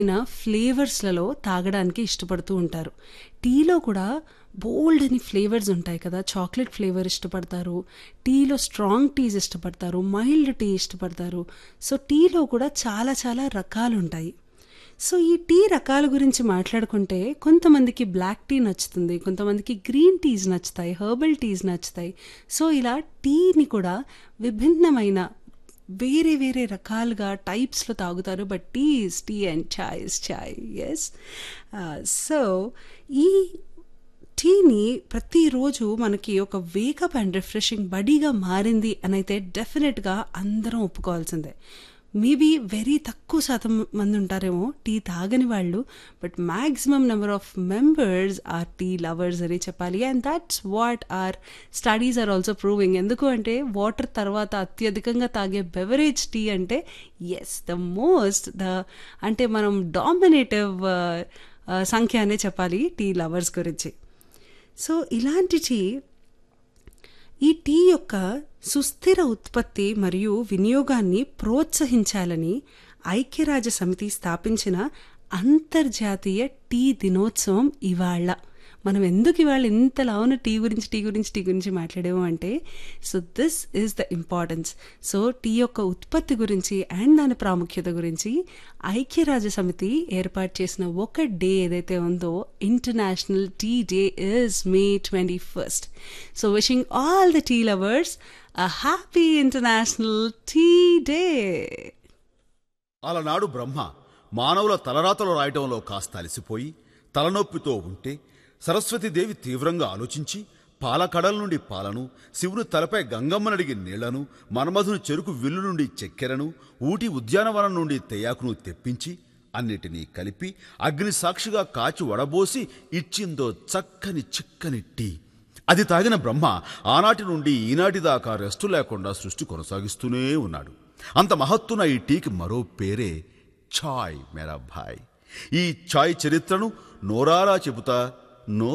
అయిన ఫ్లేవర్స్‌లలో తాగడానికి ఇష్టపడుతూ ఉంటారు. టీలో కూడా బోలెడన్ని ఫ్లేవర్స్ ఉంటాయి కదా! చాక్లేట్ ఫ్లేవర్ ఇష్టపడతారు. టీలో స్ట్రాంగ్ టీస్ ఇష్టపడతారు. మైల్డ్ టీ ఇష్టపడతారు. సో, టీలో కూడా చాలా చాలా రకాలుంటాయి. సో, ఈ టీ రకాల గురించి మాట్లాడుకుంటే కొంతమందికి బ్లాక్ టీ నచ్చుతుంది. కొంతమందికి గ్రీన్ టీస్ నచ్చుతాయి. హెర్బల్ టీస్ నచ్చుతాయి. సో, ఇలా టీని కూడా విభిన్నమైన వేరే వేరే రకాలుగా టైప్స్‌లో తాగుతారు. But tea is tea and chai is chai. Yes. Ah, so, ఈ టీని ప్రతిరోజు మనకి ఒక వేకప్ అండ్ రిఫ్రెషింగ్ బడీగా మారింది అనైతే డెఫినెట్‌గా అందరం ఒప్పుకోవాల్సిందే. మేబీ వెరీ తక్కువ శాతం మంది ఉంటారేమో టీ తాగని వాళ్ళు. But maximum number of members are tea lovers అని చెప్పాలి. And thoughts what are studies are also proving. ఎందుకు అంటే వాటర్ తర్వాత అత్యధికంగా తాగే బెవరేజ్ టీ అంటే యెస్ ద మోస్ట్ ద అంటే మనం డామినేటివ్ ఆహ్, ఆహ్, సంఖ్య అనే చెప్పాలి టీ లవర్స్ గురించి. సో, ఇలాంటి టీ ఈ టీ యొక్క సుస్థిర ఉత్పత్తి మరియు వినియోగాన్ని ప్రోత్సహించాలని ఐక్యరాజ్య సమితి స్థాపించిన అంతర్జాతీయ టీ దినోత్సవం ఇవాళ. మనం ఎందుకు ఇవాళ ఇంతలావున టీ గురించి, టీ గురించి, టీ గురించి మాట్లాడాము అంటే so, this is the importance. So, tea యొక్క ఉత్పత్తి గురించి అండ్ దాని ప్రాముఖ్యత గురించి ఐక్యరాజ్య సమితి ఏర్పాటు చేసిన ఒక డే ఏదైతే ఉందో international tea day is May 21st. So, wishing all the tea lovers a happy international tea day. అలనాడు బ్రహ్మ మానవుల తలరాతలు రాయటంలో కాస్త అలసిపోయి తలనొప్పితో ఉంటే సరస్వతీదేవి తీవ్రంగా ఆలోచించి పాలకడల నుండి పాలను శివుని తలపై గంగమ్మనడిగి నీళ్లను మన్మధుని చెరుకు విల్లు నుండి చక్కెరను ఊటి ఉద్యానవనం నుండి తెయాకును తెప్పించి అన్నిటినీ కలిపి అగ్ని సాక్షిగా కాచి వడబోసి ఇచ్చిందో చక్కని చిక్కని టీ అది తాగిన బ్రహ్మ ఆనాటి నుండి ఈనాటి దాకా రెస్టు లేకుండా సృష్టి కొనసాగిస్తూనే ఉన్నాడు అంత మహత్తున ఈ టీకి మరో పేరే ఛాయ్ మేరా భాయ్ ఈ ఛాయ్ చరిత్రను నోరారా చెబుతా నో